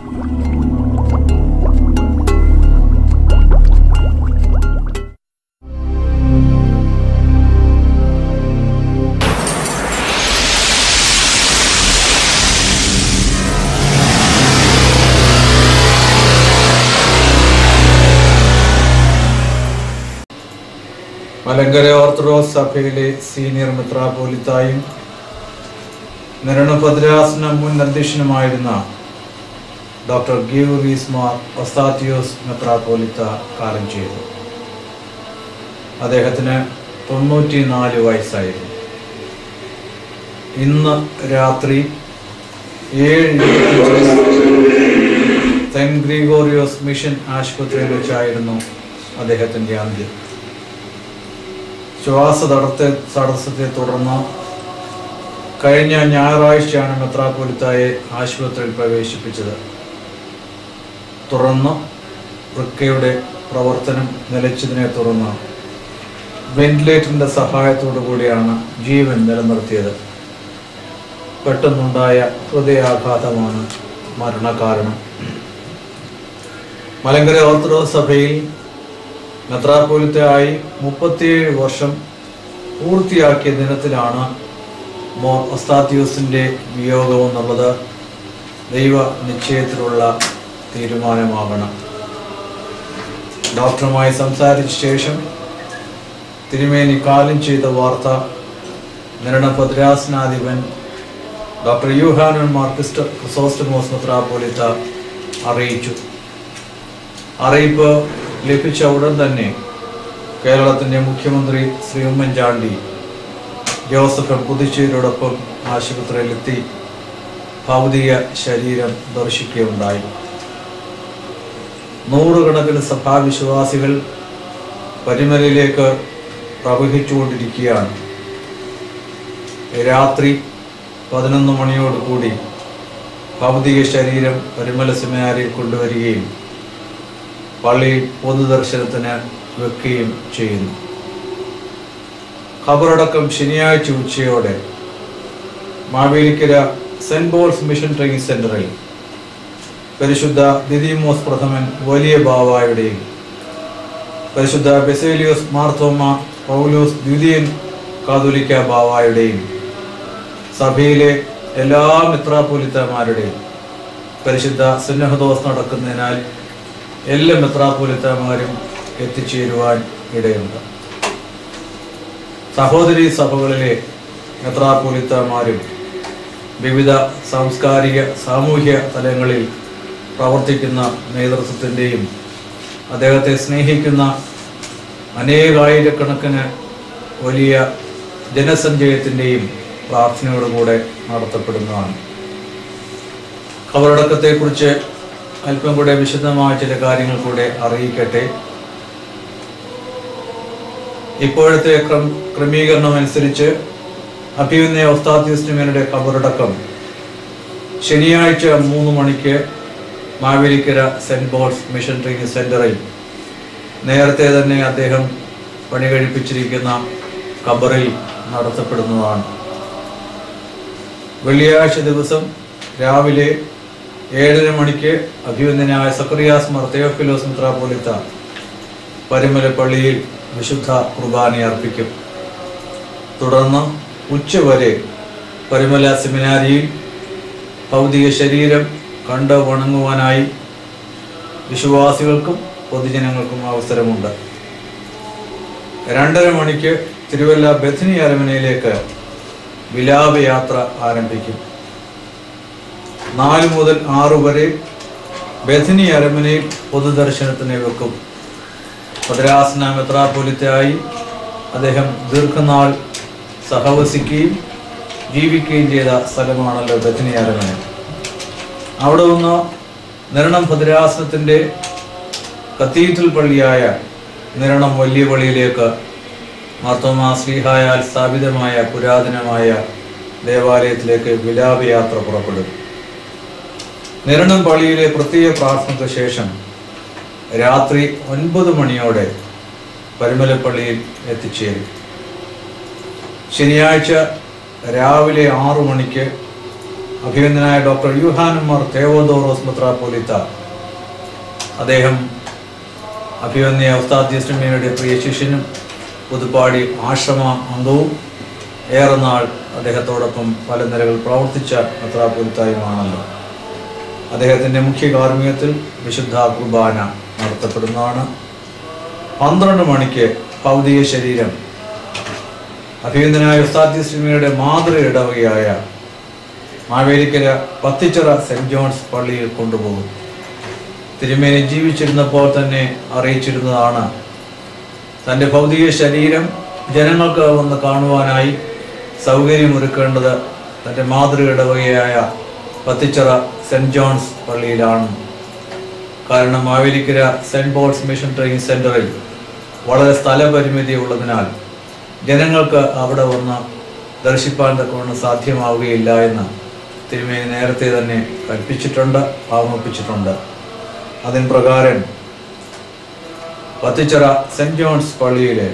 Malankara Orthodox സഭയിലെ senior മെത്രാപോലിത്തായും നിരണഭദ്രാസന മുൻ അധ്യക്ഷനുമായിരുന്ന ഡോക്ടർ ഗീവറീസ് മാർ ഒസ്താത്തിയോസ് മെത്രാപോലിത്ത കാലം ചെയ്തു അദ്ദേഹത്തിന് തൊണ്ണൂറ്റി നാല് വയസ്സായിരുന്നു ഇന്ന് രാത്രി ഏഴ് സെന്റ് ഗ്രിഗോറിയോസ് മിഷൻ ആശുപത്രിയിൽ വെച്ചായിരുന്നു അദ്ദേഹത്തിൻ്റെ അന്ത്യം ശ്വാസ തടത്തെ തടസ്സത്തെ തുടർന്ന് കഴിഞ്ഞ ഞായറാഴ്ചയാണ് മെത്രാപ്പൊലിത്തായെ ആശുപത്രിയിൽ പ്രവേശിപ്പിച്ചത് തുടർന്ന് വൃക്കയുടെ പ്രവർത്തനം നിലച്ചതിനെ തുടർന്ന് വെന്റിലേറ്ററിന്റെ സഹായത്തോടു കൂടിയാണ് ജീവൻ നിലനിർത്തിയത് പെട്ടെന്നുണ്ടായ ഹൃദയാഘാതമാണ് മരണകാരണം മലങ്കര ഓർത്തഡോക്സ് സഭയിൽ മെത്രാപ്പോലിത്തയായി മുപ്പത്തിയേഴ് വർഷം പൂർത്തിയാക്കിയ ദിനത്തിലാണ് മോർ ഒസ്താത്യൂസിൻ്റെ വിയോഗം എന്നുള്ളത് ദൈവ നിശ്ചയത്തിലുള്ള തീരുമാനമാകണം ഡോക്ടറുമായി സംസാരിച്ച ശേഷം തിരുമേനി കാലം ചെയ്ത വാർത്ത നിരണ ഭദ്രാസനാധിപൻ ഡോക്ടർ യൂഹാനൻ മാർക്കിസ്റ്റ് ക്രിസോസ്റ്റമോസ് മെത്രാപ്പോലിത്ത അറിയിച്ചു അറിയിപ്പ് ലഭിച്ച ഉടൻ തന്നെ കേരളത്തിൻ്റെ മുഖ്യമന്ത്രി ശ്രീ ഉമ്മൻചാണ്ടി ജോസഫ് പുതുച്ചേരിയോടൊപ്പം ആശുപത്രിയിലെത്തി ഭൗതിക ശരീരം ദർശിക്കുകയുണ്ടായി നൂറുകണക്കിന് സഭാവിശ്വാസികൾ പരിമലയിലേക്ക് പ്രവഹിച്ചുകൊണ്ടിരിക്കുകയാണ് രാത്രി പതിനൊന്ന് മണിയോടുകൂടി ഭൗതിക ശരീരം പരിമല സെമിനാരിൽ കൊണ്ടുവരികയും പള്ളിയിൽ പൊതുദർശനത്തിന് വെക്കുകയും ചെയ്യുന്നു ഖബറടക്കം ശനിയാഴ്ച ഉച്ചയോടെ Mavelikara Saint Paul's mission training സെന്ററിൽ പരിശുദ്ധ ദിദിമോസ് പ്രഥമൻ വലിയ ബാവായുടെയും പരിശുദ്ധ ബെസേലിയോസ് മാർത്തോമ പൗലോസ് ദ്വിതീയൻ കാതുലിക്ക ബാവായുടെയും സഭയിലെ എല്ലാ മിത്രാപോലിത്തമാരുടെയും പരിശുദ്ധ സുന്നഹദോസ് നടക്കുന്നതിനാൽ എല്ലാ മെത്രാപോലിത്തമാരും എത്തിച്ചേരുവാൻ ഇടയുണ്ട് സഹോദരി സഭകളിലെ മെത്രാപോലിത്തമാരും വിവിധ സാംസ്കാരിക സാമൂഹ്യ തലങ്ങളിൽ പ്രവർത്തിക്കുന്ന നേതൃത്വത്തിൻ്റെയും അദ്ദേഹത്തെ സ്നേഹിക്കുന്ന അനേകായിരക്കണക്കിന് വലിയ ജനസഞ്ചയത്തിൻ്റെയും പ്രാർത്ഥനയോടുകൂടെ നടത്തപ്പെടുന്നതാണ് ഖബറടക്കത്തെക്കുറിച്ച് അല്പം കൂടെ വിശദമായ ചില കാര്യങ്ങൾ കൂടെ അറിയിക്കട്ടെ ഇപ്പോഴത്തെ ക്രം ക്രമീകരണം അനുസരിച്ച് അഭിയുന്ന ഒസ്താദ്യസ്റ്റുമേനയുടെ ഖബറടക്കം ശനിയാഴ്ച മൂന്ന് മണിക്ക് Mavelikara Saint Paul's mission training സെന്ററിൽ നേരത്തെ തന്നെ അദ്ദേഹം പണി കഴിപ്പിച്ചിരിക്കുന്ന ഖബറിൽ നടത്തപ്പെടുന്നതാണ് വെള്ളിയാഴ്ച ദിവസം രാവിലെ ഏഴര മണിക്ക് അഭിവന്ദനായ സക്രിയാസ് മാർ തെയോഫിലോസ് മിത്രാപോലിത്ത പരിമല പള്ളിയിൽ വിശുദ്ധ കുർബാന അർപ്പിക്കും തുടർന്ന് ഉച്ചവരെ പരിമല സെമിനാരിയിൽ ഭൗതിക ശരീരം കണ്ട് വണങ്ങുവാനായി വിശ്വാസികൾക്കും പൊതുജനങ്ങൾക്കും അവസരമുണ്ട് രണ്ടര മണിക്ക് തിരുവല്ല ബഥനി അരമനയിലേക്ക് വിലാപയാത്ര ആരംഭിക്കും നാല് മുതൽ ആറു വരെ ബഥനി അരമനയിൽ പൊതുദർശനത്തിന് വെക്കും ഭദ്രാസന മെത്രാപ്പൊലിത്തായി അദ്ദേഹം ദീർഘനാൾ സഹവസിക്കുകയും ജീവിക്കുകയും ചെയ്ത സ്ഥലമാണല്ലോ ബഥനി അരമന അവിടെ നിന്ന് നിരണം ഭദ്രാസനത്തിൻ്റെ കത്തീഡ്രൽ പള്ളിയായ നിരണം വലിയ പള്ളിയിലേക്ക് മാർത്തോമാ ശ്രീഹായാൽ സ്ഥാപിതമായ പുരാതനമായ ദേവാലയത്തിലേക്ക് വിലാപയാത്ര പുറപ്പെടും നിരണം പള്ളിയിലെ പ്രത്യേക പ്രാർത്ഥനയ്ക്ക് ശേഷം രാത്രി ഒൻപത് മണിയോടെ പരുമലപ്പള്ളിയിൽ എത്തിച്ചേരും ശനിയാഴ്ച രാവിലെ ആറു മണിക്ക് അഭിനന്ദനായ ഡോക്ടർ യുഹാനന്മാർ തേവോദോറോസ് മെത്രാപ്പോലിത്ത അദ്ദേഹം അഭിവന്യ ഉസ്താദ് ജസ്റ്റിമയുടെ പ്രിയ ശിഷ്യനും പുതുപ്പാടി ആശ്രമ അംഗവും ഏറെ നാൾ അദ്ദേഹത്തോടൊപ്പം പല നിലകൾ പ്രവർത്തിച്ച മെത്രാപ്പൊലിത്തായുമാണല്ലോ അദ്ദേഹത്തിൻ്റെ മുഖ്യ കാർമ്മികത്തിൽ വിശുദ്ധ കുർബാന നടത്തപ്പെടുന്നതാണ് പന്ത്രണ്ട് മണിക്ക് ഭൗതിക ശരീരം അഭിനന്ദനായ ഉസ്താദ് ജസ്റ്റിമയുടെ മാതൃ ഇടവകയായ മാവേലിക്കര പത്തിച്ചിറ സെന്റ് ജോൺസ് പള്ളിയിൽ കൊണ്ടുപോകും തിരുമേനി ജീവിച്ചിരുന്നപ്പോൾ തന്നെ അറിയിച്ചിരുന്നതാണ് തൻ്റെ ഭൗതിക ശരീരം ജനങ്ങൾക്ക് വന്ന് കാണുവാനായി സൗകര്യമൊരുക്കേണ്ടത് തൻ്റെ മാതൃ ഇടവകയായ പത്തിച്ചിറ സെന്റ് ജോൺസ് പള്ളിയിലാണ് കാരണം Mavelikara Saint Paul's mission training സെന്ററിൽ വളരെ സ്ഥലപരിമിതി ഉള്ളതിനാൽ ജനങ്ങൾക്ക് അവിടെ വന്ന് ദർശിപ്പാൻ തക്കവണ്ണം സാധ്യമാവുകയില്ല എന്ന് തിരുമേനി നേരത്തെ തന്നെ കൽപ്പിച്ചിട്ടുണ്ട് ആവർത്തിച്ചിട്ടുണ്ട് അതിൻ പ്രകാരം പത്തിച്ചിറ സെന്റ് ജോൺസ് പള്ളിയിലെ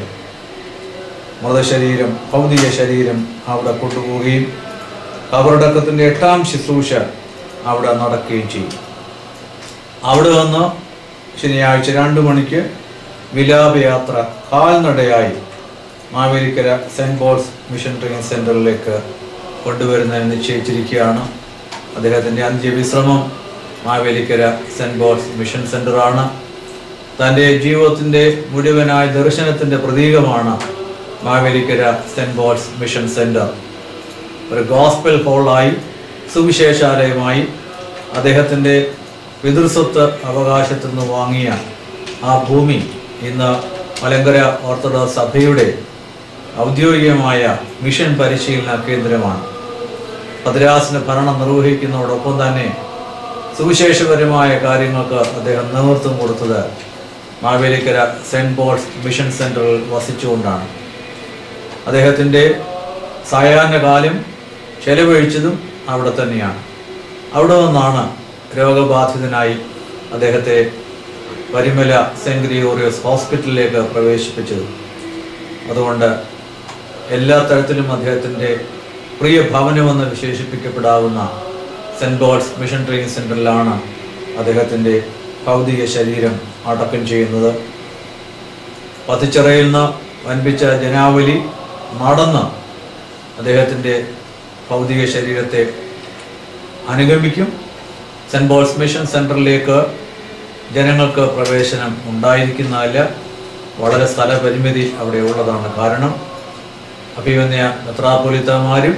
മൃതശരീരം ഭൗതിക ശരീരം അവിടെ കൊണ്ടുപോവുകയും കബറടക്കത്തിൻ്റെ എട്ടാം ശുശ്രൂഷ അവിടെ നടക്കുകയും ചെയ്യും അവിടെ നിന്ന് ശനിയാഴ്ച രണ്ടു മണിക്ക് വിലാപയാത്ര കാൽനടയായി Mavelikara Saint Paul's mission training സെന്ററിലേക്ക് കൊണ്ടുവരുന്നതിന് നിശ്ചയിച്ചിരിക്കുകയാണ് അദ്ദേഹത്തിൻ്റെ അന്ത്യവിശ്രമം മാവേലിക്കര സെന്റ് പോൾസ് മിഷൻ സെന്ററാണ് തൻ്റെ ജീവിതത്തിൻ്റെ മുഴുവനായ ദർശനത്തിൻ്റെ പ്രതീകമാണ് Mavelikara Saint Paul's mission centre ഒരു ഗോസ്പൽ ഹോളായി സുവിശേഷാലയമായി അദ്ദേഹത്തിൻ്റെ പിതൃസ്വത്ത് അവകാശത്തിൽ നിന്ന് വാങ്ങിയ ആ ഭൂമി ഇന്ന് മലങ്കര ഓർത്തഡോക്സ് സഭയുടെ ഔദ്യോഗികമായ മിഷൻ പരിശീലന കേന്ദ്രമാണ് ഭദ്രാസന ഭരണം നിർവഹിക്കുന്നതോടൊപ്പം തന്നെ സുവിശേഷപരമായ കാര്യങ്ങൾക്ക് അദ്ദേഹം നേതൃത്വം കൊടുത്തത് മാവേലിക്കര സെന്റ് പോൾസ് മിഷൻ സെന്ററിൽ വസിച്ചുകൊണ്ടാണ് അദ്ദേഹത്തിൻ്റെ സായാഹ്നകാലം ചെലവഴിച്ചതും അവിടെ തന്നെയാണ് അവിടെ നിന്നാണ് രോഗബാധിതനായി അദ്ദേഹത്തെ പരിമല സെന്റ് ഗ്രിഗോറിയസ് ഹോസ്പിറ്റലിലേക്ക് പ്രവേശിപ്പിച്ചത് അതുകൊണ്ട് എല്ലാ തരത്തിലും അദ്ദേഹത്തിൻ്റെ പ്രിയ ഭവനമെന്ന് വിശേഷിപ്പിക്കപ്പെടാവുന്ന സെന്റ് പോൾസ് മിഷൻ ട്രെയിനിങ് സെന്ററിലാണ് അദ്ദേഹത്തിൻ്റെ ഭൗതിക ശരീരം അടക്കം ചെയ്യുന്നത് പത്തിച്ചിറയിൽ നിന്ന് വൻപിച്ച ജനാവലി നടന്ന് അദ്ദേഹത്തിൻ്റെ ഭൗതിക ശരീരത്തെ അനുഗമിക്കും സെന്റ് പോൾസ് മിഷൻ സെന്ററിലേക്ക് ജനങ്ങൾക്ക് പ്രവേശനം ഉണ്ടായിരിക്കുന്നതല്ല വളരെ സ്ഥലപരിമിതി അവിടെ ഉള്ളതാണ് കാരണം അഭിമന്യ മെത്രാപ്പൊലിത്തമാരും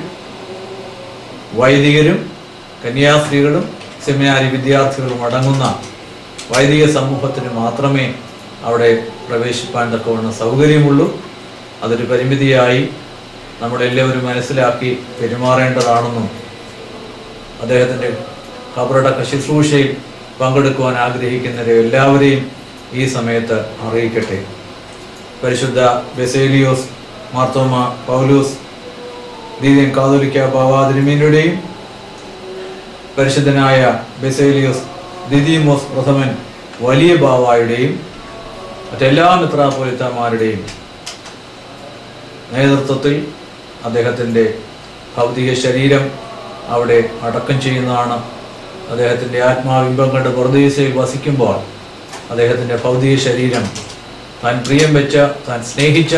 വൈദികരും കന്യാസ്ത്രീകളും സെമിനാരി വിദ്യാർത്ഥികളും അടങ്ങുന്ന വൈദിക സമൂഹത്തിന് മാത്രമേ അവിടെ പ്രവേശിപ്പാൻ തക്കവണ്ണം സൗകര്യമുള്ളൂ അതൊരു പരിമിതിയായി നമ്മളെല്ലാവരും മനസ്സിലാക്കി പെരുമാറേണ്ടതാണെന്നും അദ്ദേഹത്തിൻ്റെ ഖബറടക്ക ശുശ്രൂഷയിൽ പങ്കെടുക്കുവാൻ ആഗ്രഹിക്കുന്നവരെ എല്ലാവരെയും ഈ സമയത്ത് അറിയിക്കട്ടെ പരിശുദ്ധ ബെസേലിയോസ് മാർത്തോമ പൗലൂസ് ദീദിയൻ കാതോലിക്ക ബാവാതിരുമീനുടെയും പരിശുദ്ധനായ ബെസേലിയോസ് ദിദീമോസ് പ്രഥമൻ വലിയ ബാവായുടെയും മറ്റെല്ലാ മിത്രാപോലിത്തമാരുടെയും നേതൃത്വത്തിൽ അദ്ദേഹത്തിൻ്റെ ഭൗതിക ശരീരം അവിടെ അടക്കം ചെയ്യുന്നതാണ് അദ്ദേഹത്തിൻ്റെ ആത്മാവിംബം കണ്ട് പുറദേശയിൽ വസിക്കുമ്പോൾ അദ്ദേഹത്തിൻ്റെ ഭൗതിക ശരീരം താൻ പ്രിയം വെച്ച താൻ സ്നേഹിച്ച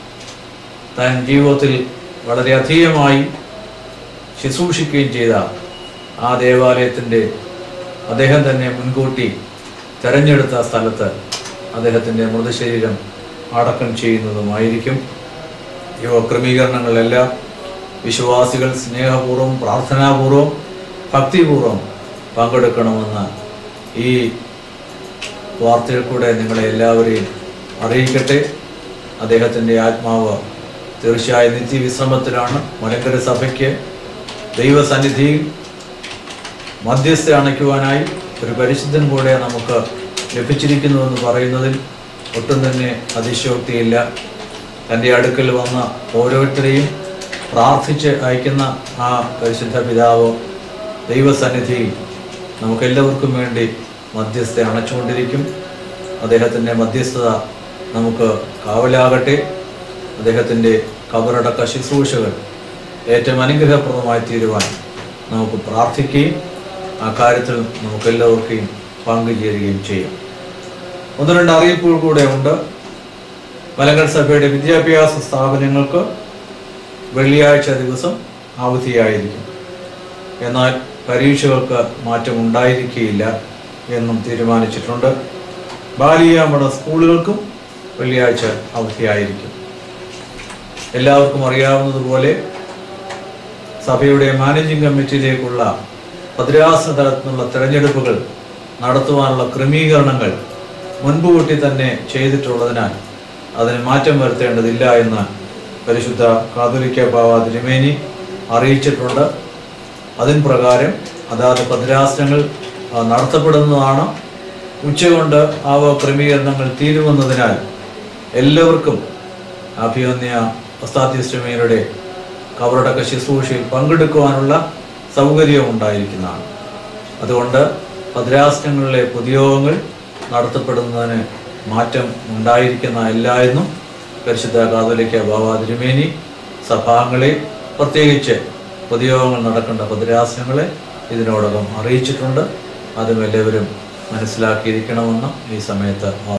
താൻ ജീവിതത്തിൽ വളരെ അധീയമായി ശുശ്രൂഷിക്കുകയും ചെയ്ത ആ ദേവാലയത്തിൻ്റെ അദ്ദേഹം തന്നെ മുൻകൂട്ടി തെരഞ്ഞെടുത്ത സ്ഥലത്ത് അദ്ദേഹത്തിൻ്റെ മൃതശരീരം അടക്കം ചെയ്യുന്നതുമായിരിക്കും യുവ ക്രമീകരണങ്ങളെല്ലാം വിശ്വാസികൾ സ്നേഹപൂർവ്വം പ്രാർത്ഥനാപൂർവ്വം ഭക്തിപൂർവ്വം പങ്കെടുക്കണമെന്ന് ഈ വാർത്തയിൽ കൂടെ നിങ്ങളെ എല്ലാവരെയും അറിയിക്കട്ടെ അദ്ദേഹത്തിൻ്റെ ആത്മാവ് തീർച്ചയായും നിത്യവിശ്രമത്തിലാണ് മലങ്കര സഭയ്ക്ക് ദൈവസന്നിധിയിൽ മധ്യസ്ഥ അണയ്ക്കുവാനായി ഒരു പരിശുദ്ധൻ കൂടെ നമുക്ക് ലഭിച്ചിരിക്കുന്നുവെന്ന് പറയുന്നതിൽ ഒട്ടും തന്നെ അതിശയോക്തിയില്ല തൻ്റെ അടുക്കൽ വന്ന ഓരോരുത്തരെയും പ്രാർത്ഥിച്ച് അയക്കുന്ന ആ പരിശുദ്ധ പിതാവ് ദൈവസന്നിധിയിൽ നമുക്കെല്ലാവർക്കും വേണ്ടി മധ്യസ്ഥ അണച്ചുകൊണ്ടിരിക്കും അദ്ദേഹത്തിൻ്റെ മധ്യസ്ഥത നമുക്ക് കാവലാകട്ടെ അദ്ദേഹത്തിൻ്റെ കബറടക്ക ശുശ്രൂഷകൾ ഏറ്റവും അനുഗ്രഹപ്രദമായി തീരുവാൻ നമുക്ക് പ്രാർത്ഥിക്കുകയും ആ കാര്യത്തിൽ നമുക്കെല്ലാവർക്കും പങ്കുചേരുകയും ചെയ്യാം ഒന്ന് രണ്ട് അറിയിപ്പുകൾ കൂടെ ഉണ്ട് മലങ്കര സഭയുടെ വിദ്യാഭ്യാസ സ്ഥാപനങ്ങൾക്ക് വെള്ളിയാഴ്ച ദിവസം അവധിയായിരിക്കും എന്നാൽ പരീക്ഷകൾക്ക് മാറ്റം ഉണ്ടായിരിക്കുകയില്ല എന്നും തീരുമാനിച്ചിട്ടുണ്ട് ബാലിയ മഠ സ്കൂളുകൾക്കും വെള്ളിയാഴ്ച അവധിയായിരിക്കും എല്ലാവർക്കും അറിയാവുന്നതുപോലെ സഭയുടെ മാനേജിംഗ് കമ്മിറ്റിയിലേക്കുള്ള ഭദ്രാസന തലത്തിലുള്ള തെരഞ്ഞെടുപ്പുകൾ നടത്തുവാനുള്ള ക്രമീകരണങ്ങൾ മുൻപ് കൂട്ടി തന്നെ ചെയ്തിട്ടുള്ളതിനാൽ അതിന് മാറ്റം വരുത്തേണ്ടതില്ല എന്ന് പരിശുദ്ധ കാതോലിക്ക ബാവ തിരുമേനി അറിയിച്ചിട്ടുണ്ട് അതിൻ പ്രകാരം അതാത് ഭദ്രാസനങ്ങൾ ആ, നടത്തപ്പെടുന്നതാണ് ഉച്ചകൊണ്ട് ആ വക ക്രമീകരണങ്ങൾ തീരുമെന്നതിനാൽ എല്ലാവർക്കും അഭിമന്യ ഒസ്താത്യശ്രമീനയുടെ കബറടക്ക ശുശ്രൂഷയിൽ പങ്കെടുക്കുവാനുള്ള സൗകര്യവും ഉണ്ടായിരിക്കുന്നതാണ് അതുകൊണ്ട് ഭദ്രാസനങ്ങളിലെ പൊതുയോഗങ്ങൾ നടത്തപ്പെടുന്നതിന് മാറ്റം ഉണ്ടായിരിക്കുന്ന അല്ല എന്നും പരിശുദ്ധ കാതോലിക്ക ബാബ തിരുമേനി സഭാംഗങ്ങളെ പ്രത്യേകിച്ച് പൊതുയോഗങ്ങൾ നടക്കേണ്ട ഭദ്രാസനങ്ങളെ ഇതിനോടകം അറിയിച്ചിട്ടുണ്ട് അതും എല്ലാവരും മനസ്സിലാക്കിയിരിക്കണമെന്ന് ഈ സമയത്ത്